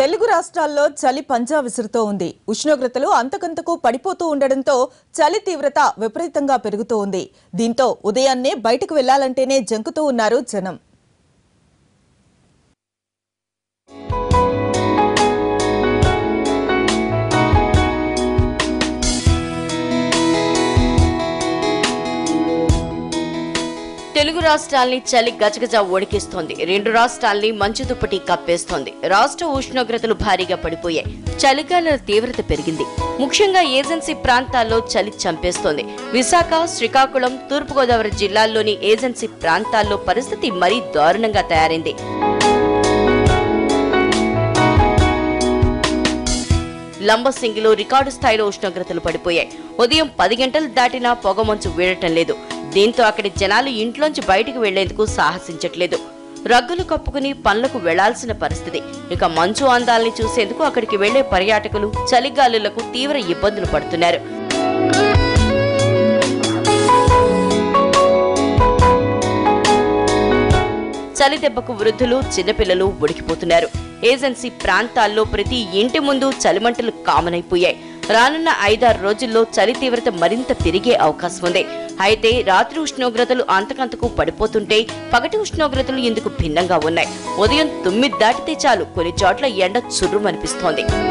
తెలుగు రాష్ట్రాల్లో చలి పంజా విసురుతూ ఉంది ఉష్ణోగ్రతలు అంతకంతకు పడిపోతూ ఉండడంతో చలి తీవ్రత విపరీతంగా పెరుగుతూ ఉంది దీంతో ఉదయాన్నే బయటకు వెళ్లాలంటేనే జంకుతూ ఉన్నారు జనం తెలుగు రాష్ట్రాల్ని చలి గజగజ ఒడికిస్తోంది రెండు రాష్ట్రాల్ని మంచు దుప్పటి కప్పేస్తోంది రాష్ట్ర ఉష్ణోగ్రతలు భారీగా పడిపోయాయి చలికాల తీవ్రత పెరిగింది ముఖ్యంగా ఏజెన్సీ ప్రాంతాల్లో చలి చంపేస్తోంది విశాఖ శ్రీకాకుళం తూర్పుగోదావరి జిల్లాల్లోని ఏజెన్సీ ప్రాంతాల్లో పరిస్థితి మరీ దారుణంగా తయారైంది లంబసింగిలో రికార్డు స్థాయిలో ఉష్ణోగ్రతలు పడిపోయాయి ఉదయం పది గంటలు దాటినా పొగమంచు వీడటం లేదు దీంతో అక్కడి జనాలు ఇంట్లోంచి బయటకు వెళ్లేందుకు సాహసించట్లేదు రగ్గులు కప్పుకుని పనులకు వెళ్లాల్సిన పరిస్థితి ఇక మంచు అందాల్ని చూసేందుకు అక్కడికి వెళ్లే పర్యాటకులు చలిగాలులకు తీవ్ర ఇబ్బందులు పడుతున్నారు చలి దెబ్బకు వృద్ధులు చిన్నపిల్లలు ఉడికిపోతున్నారు ఏజెన్సీ ప్రాంతాల్లో ప్రతి ఇంటి ముందు చలిమంటలు కామన్ అయిపోయాయి రానున్న ఐదారు రోజుల్లో చలి తీవ్రత మరింత పెరిగే అవకాశం ఉంది అయితే రాత్రి ఉష్ణోగ్రతలు అంతకంతకు పడిపోతుంటే పగటి ఉష్ణోగ్రతలు ఇందుకు భిన్నంగా ఉన్నాయి ఉదయం తొమ్మిది దాటితే చాలు కొన్ని చోట్ల ఎండ చుర్రుమనిపిస్తోంది